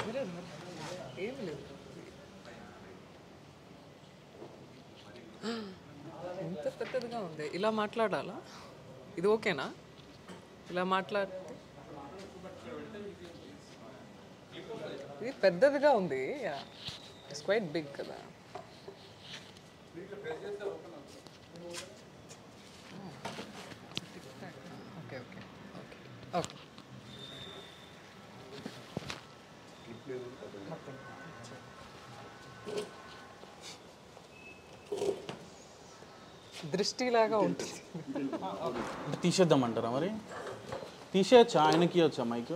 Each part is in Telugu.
మిర్రర్ ఏం లేదు ఎంత పెద్దదిగా ఉంది ఇలా మాట్లాడాలా ఇది ఓకేనా ఇలా మాట్లాడితే ఇది పెద్దదిగా ఉంది ఇట్స్ క్వైట్ బిగ్ కదా ఓకే ఓకే ఓకే ఓకే దృష్టిలాగా ఉంటుంది తీసేద్దామంటారా మరి తీసేయచ్చా ఆయనకి ఇవ్వచ్చా మైక్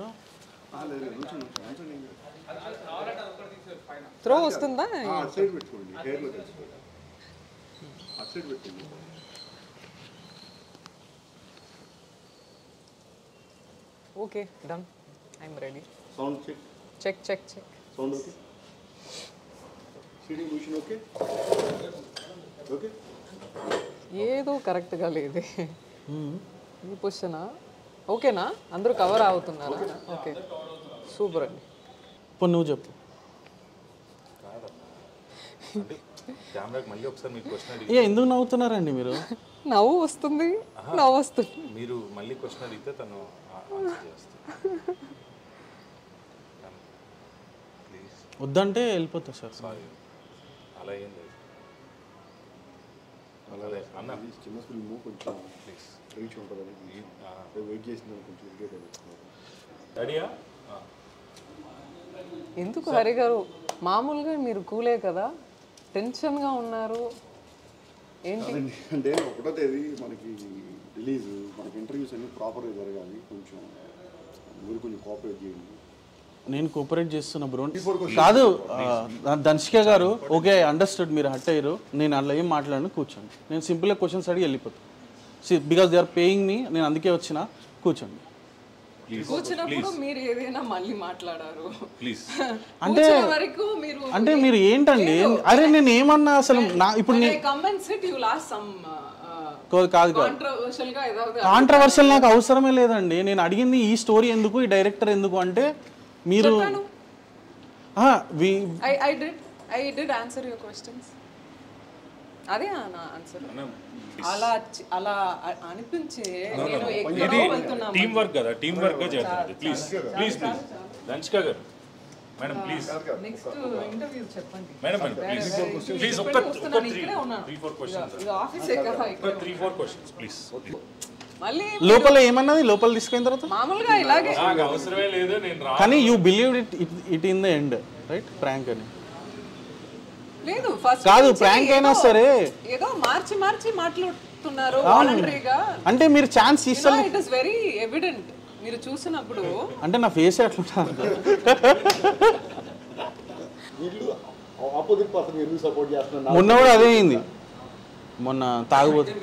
త్రో వస్తుందా అటు సైడ్ పెట్టుకోండి హెయిర్లో తెచ్చుకోండి అటు సైడ్ పెట్టుకోండి okay done I'm ready sound check check check check sound okay seating position okay okay ఏదో కరెక్ట్గా లేదే ఈ పొజిషనా ఓకేనా అందరూ కవర్ అవుతున్నారా ఓకే సూపర్ అండి ఇప్పుడు నువ్వు చెప్పు కెమెరాకి మళ్ళీ ఒకసారి మీకు క్వశ్చన్ అడిగి ఏ ఎందుకు నవ్వుతున్నారండి మీరు నవ్వు వస్తుంది నవ్వు వస్తుంది మీరు మళ్ళీ క్వశ్చన్ అడిగితే తను ఆన్సర్ చేస్తాను ప్లీజ్ వద్దంటే వెళ్ళిపోతా సార్ సారీ అలా ఏం లేదు అలాగే అన్న చిన్న ఫిల్మ్ కొంచెం ప్లీజ్ రీచ్ ఉంటుందని వెయిట్ చేసిన కొంచెం ఇరిటేట్ అవుతుంది రెడీయా ఎందుకు హరి గారు మామూలుగా మీరు కూలే కదా టెన్షన్గా ఉన్నారు ఏంటి అదండి అంటే ఒకటో తేదీ మనకి రిలీజ్ మనకి ఇంటర్వ్యూస్ అన్ని ప్రాపర్గా జరగాలి కొంచెం మీరు కొంచెం కోఆపరేట్ చేయండి నేను కోఆపరేట్ చేస్తున్నా బ్రో కాదు ఆ, ధన్షిక గారు ఓకే అండర్స్టూడ్ మీరు హట్ అయ్యారు నేను అట్లా ఏం మాట్లాడను కూర్చోండి నేను సింపుల్గా క్వశ్చన్స్ అడిగి వెళ్ళిపోతాను because they are paying me నేను అందుకే వచ్చిన కూర్చోండి కూర్చున్నప్పుడు మీరు ఏదైనా మళ్ళీ మాట్లాడారు ప్లీజ్ అంటే కూర్చునే వరకు మీరు అంటే మీరు ఏంటండి అరే నేను ఏమన్నా అసలు నా ఇప్పుడు నే- comment set you last some కాదు కాదు కాదు కాంట్రవర్షియల్ గా ఏదో కాంట్రవర్షియల్ నాకు అవసరమే లేదండి నేను అడిగింది ఈ స్టోరీ ఎందుకు ఈ డైరెక్టర్ ఎందుకు అంటే మీరు ఆ, వి- I I did I did answer your questions అదే నా ఆన్సర్ అలా చి- అలా అ- అనిపించే నేను ఎక్కడో వెళ్తున్నాను టీం వర్క్ కదా టీం వర్క్ గా చేద్దాం ప్లీజ్ ప్లీజ్ ప్లీజ్ దంచిక గారు మేడం ప్లీజ్ నెక్స్ట్ ఇంటర్వ్యూ చెప్పండి మేడం మేడం ప్లీజ్ ప్లీజ్ ఒక్క ఇప్పుడే ఒక్క వస్తున్నాను, త్రీ ఇక్కడే ఉన్నాను. త్రీ ఫోర్ క్వశ్చన్స్ ఇది ఆఫీసే కదా ఇక్కడ ఒక్క త్రీ ఫోర్ క్వశ్చన్స్ ప్లీజ్ మళ్ళీ లోపల ఏమన్నది లోపల తీసుకున్న తర్వాత మామూలుగా ఇలాగే నాకు అవసరమే లేదు నేను రా కానీ you believe it it in the end right prank అని లేదు ఫస్ట్ కాదు, prank అయినా సరే. ఏదో మార్చి మార్చి మాట్లాడుతున్నారు వాలంటరీగా అంటే మీరు ఛాన్స్ ఇస్తారు ఇట్ ఇస్ వెరీ ఎవిడెంట్ మీరు చూసినప్పుడు అంటే నా ఫేస్ ఎట్లా వీళ్ళు ఆపోజిట్ పర్సన్ ఎందుకు సపోర్ట్ చేస్తున్నారు మొన్న కూడా అదే అయింది మొన్న తాగుబోతు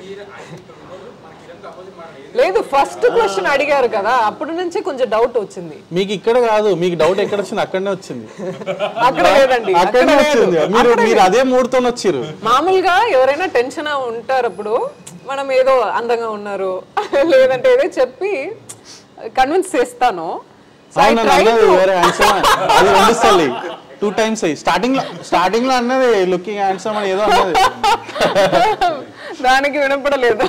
లేదు ఫస్ట్ క్వశ్చన్ అడిగారు కదా అప్పటి నుంచి కొంచెం డౌట్ వచ్చింది మీకు ఇక్కడ కాదు మీకు డౌట్ ఎక్కడ వచ్చింది అక్కడనే వచ్చింది అక్కడ లేదండి అక్కడనే అక్కడ లేదు. వచ్చింది మీరు మీరు అదే మూడుతో వచ్చిర్రు మామూలుగా ఎవరైనా టెన్షన్ ఉంటారు అప్పుడు మనం ఏదో అందంగా ఉన్నారు లేదంటే ఏదో చెప్పి కన్విన్స్ చేస్తాను So I అవును tried అన్నది to- వేరే హ్యాండ్సమ్ అది వండిస్తాలి టూ టైమ్స్ అయ్యి స్టార్టింగ్ లో స్టార్టింగ్ లో అన్నది లుకింగ్ హ్యాండ్సమ్ అని ఏదో అన్నది దానికి వినపడలేదు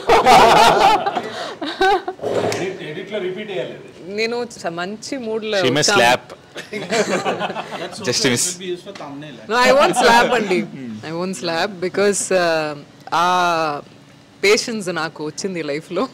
ఎడిట్ లో రిపీట్ చేయాలి నేను చ- మంచి మూడ్ లో slap just miss I won't slap అండి ఐ వోంట్ స్లాబ్ బికాస్ ఆ పేషెన్స్ నాకు వచ్చింది లైఫ్ లో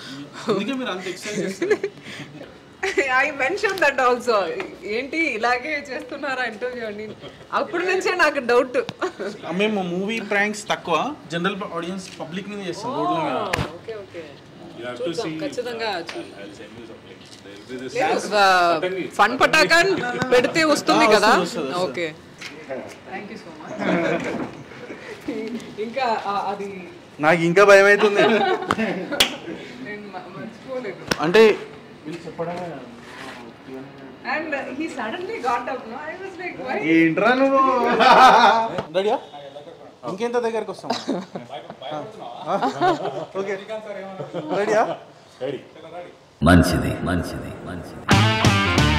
ఐ మెన్షన్ దట్ ఆల్సో ఏంటి ఇలాగే చేస్తున్నారా ఇంటర్వ్యూ అని అప్పటి నుంచే నాకు డౌట్ మేము మూవీ ప్రాంక్స్ తక్కువ జనరల్ ఆడియన్స్ పబ్లిక్ మీద చేస్తాం రోడ్ల మీద okay okay You have to see. ఖచ్చితంగా I'll send you some links. There will be this. Fun పటాకన్ పెడితే వస్తుంది కదా okay thank you so much ఇంకా ఆ, అది నాకు ఇంకా భయం అవుతుంది నేను మ- మర్చిపోలేదు అంటే and he suddenly got up no I was like why ఏంట్రా నువ్వు రెడీయా ఇంకెంత దగ్గరికి వస్తాం ఓకే రెడీయా Ready. మంచిది మంచిది మంచిది